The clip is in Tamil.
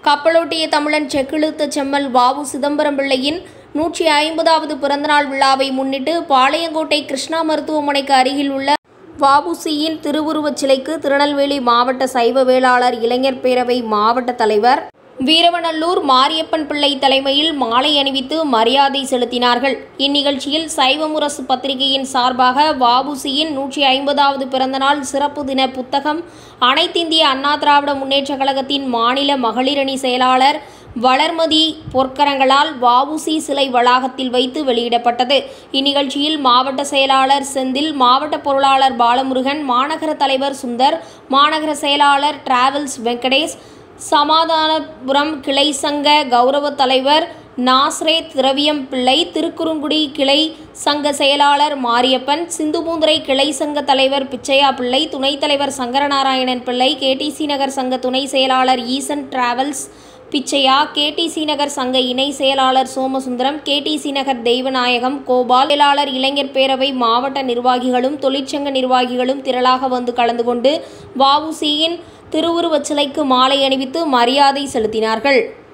கப்பலோட்டிய தமிழன் செக்கிழுத்த செம்மல் வாவு சிதம்பரம் பிள்ளையின் நூற்றி ஐம்பதாவது பிறந்தநாள் விழாவை முன்னிட்டு பாளையங்கோட்டை கிருஷ்ணா மருத்துவமனைக்கு அருகில் உள்ள வாபுசியின் திருவுருவச் சிலைக்கு திருநெல்வேலி மாவட்ட சைவ வேளாளர் இளைஞர் பேரவை மாவட்ட தலைவர் வீரவநல்லூர் மாரியப்பன் பிள்ளை தலைமையில் மாலை அணிவித்து மரியாதை செலுத்தினார்கள் இந்நிகழ்ச்சியில் சைவமுரசு பத்திரிகையின் சார்பாக வாபுசியின் நூற்றி ஐம்பதாவது பிறந்தநாள் சிறப்பு தின புத்தகம் அனைத்திந்திய அண்ணா திராவிட முன்னேற்றக் கழகத்தின் மாநில மகளிரணி செயலாளர் வளர்மதி பொற்கரங்களால் வாவுசி சிலை வளாகத்தில் வைத்து வெளியிடப்பட்டது இந்நிகழ்ச்சியில் மாவட்ட செயலாளர் செந்தில் மாவட்ட பொருளாளர் பாலமுருகன் மாநகர தலைவர் சுந்தர் மாநகர செயலாளர் டிராவல்ஸ் வெங்கடேஷ் சமாதானபுரம் கிளை சங்க கௌரவ தலைவர் நாஸ்ரே திரவியம் பிள்ளை திருக்குறுங்குடி கிளை சங்க செயலாளர் மாரியப்பன் சிந்துபூந்துரை கிளை சங்க தலைவர் பிச்சையா பிள்ளை துணைத் தலைவர் சங்கரநாராயணன் பிள்ளை கேடிசி நகர் சங்க துணை செயலாளர் ஈசன் டிராவல்ஸ் பிச்சையா கேடிசி நகர் சங்க இணை செயலாளர் சோமசுந்தரம் கேடிசி நகர் தெய்வநாயகம் கோபால் செயலாளர் இளைஞர் பேரவை மாவட்ட நிர்வாகிகளும் தொழிற்சங்க நிர்வாகிகளும் திரளாக வந்து கலந்து கொண்டு வஉசியின் திருவுருவச் சிலைக்கு மாலை அணிவித்து மரியாதை செலுத்தினார்கள்